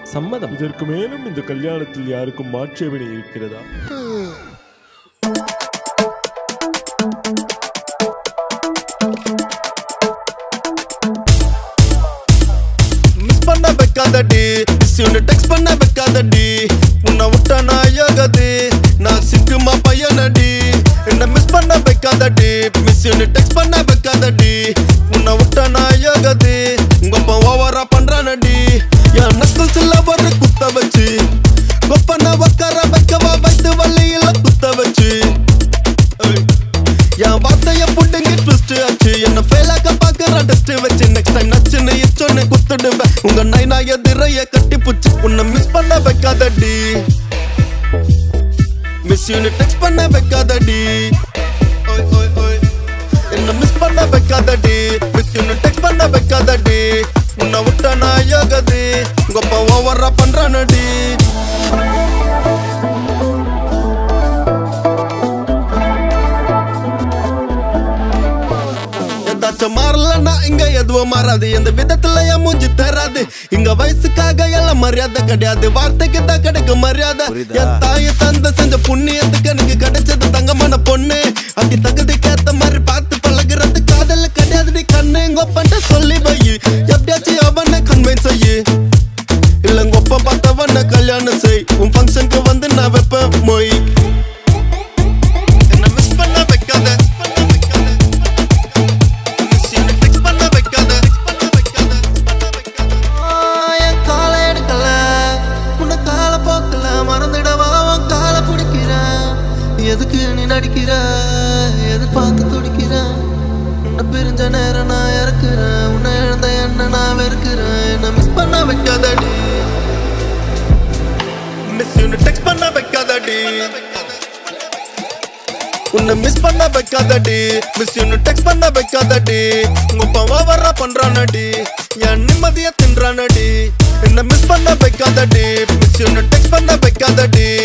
சம்மதம் இதற்கு மேலும் இந்த கல்யாணத்தில் யாருக்கும் மாட்சேபனை இருக்கிறதா மிஸ் பண்ண வைக்காதடி மிஸ்யூன்னு டெக்ஸ்ட் பண்ண வைக்காதடி உன்னை விட்டா நான் யோகது நான் சிக்குமா பையனடி என்ன மிஸ் பண்ண வைக்காதடி மிஸ்யூன்னு டெக்ஸ்ட் பண்ண வைக்காதடி உன்னை விட்டா நான் யோகது உங்க அப்பா ஓவரா பண்றானடி என் நக்கல்ஸ்ல ஒரு குத்த வச்சு கொப்பன உக்கார வைக்கவா வைத்து வள்ளியில குத்த வச்சு ஏய். என் வார்த்தைய புட்டுங்க ட்விஸ்ட் ஆச்சு என்ன ஃபெயிலாக்க பாக்குற டெஸ்ட் வச்சு நெக்ஸ்ட் டைம் நச்சுன்னு இச்சொன்னு குத்துடுவேன் உங்க நைனா எதிரைய கட்டி புச்சு உன்னை மிஸ் பண்ண வைக்காதடி மிஸ் யூனி டெக்ஸ்ட் பண்ண வைக்காதடி ஓய் ஓய் ஓய் என்ன மிஸ் பண்ண வைக்காதடி மிஸ் யூனி டெக்ஸ்ட் பண்ண வைக்காதடி உன்னை விட்டா நான் யோகது உங்க அப்பா ஓவரா பண்றானடி ஏதாச்சும் மாறலன்னா இங்க எதுவும் மாறாது எந்த விதத்துல என் மூஞ்சி தராது இங்க வயசுக்காக எல்லாம் மரியாதை கிடையாது வார்த்தைக்கு தான் கிடைக்கும் மரியாதை என் தாயை தந்த செஞ்ச புண்ணியத்துக்கு எனக்கு கிடைச்சது தங்கமான பொண்ணு அப்படி தகுதிக்கு ஏத்த மாதிரி பார்த்து பழகுறது காதல் கிடையாது நீ கண்ணு எங்க ஒப்பன்ட்ட சொல்லி வை எப்படியாச்சும் அவனை கன்வின்ஸ் செய்யு இல்ல உங்க ஒப்பம் பார்த்தவன கல்யாணம் செய் உன் ஃபங்க்ஷனுக்கு வந்து நான் வைப்பேன் மொய் என்ன மிஸ் பண்ண வைக்காத பண்ண வைக்காத மிஸ் என்ன டெக்ஸ்ட் பண்ண வைக்காத பண்ண வைக்காத பண்ண வைக்காத என் காலை எடுக்கல உன்னை கால போக்கல மறந்துடவா உன் காலை பிடிக்கிறேன் எதுக்கு நீ நடிக்கிற எதிர்பார்த்து துடிக்கிற உன்னை பிரிஞ்ச நேரம் நான் இறக்குறேன் உன்னை இழந்த என்ன நான் வெறுக்கிறேன் என்ன மிஸ் பண்ண வைக்காதடி மிஸ் யூனி டெக்ஸ்ட் பண்ண வைக்காதடி உன்னை மிஸ் பண்ண வைக்காதடி மிஸ் யூனி டெக்ஸ்ட் பண்ண வைக்காதடி உங்க பவா வர்ற பண்றானடி என் நிம்மதிய தின்றானடி என்ன மிஸ் பண்ண வைக்காதடி மிஸ் யூனி டெக்ஸ்ட் பண்ண வைக்காதடி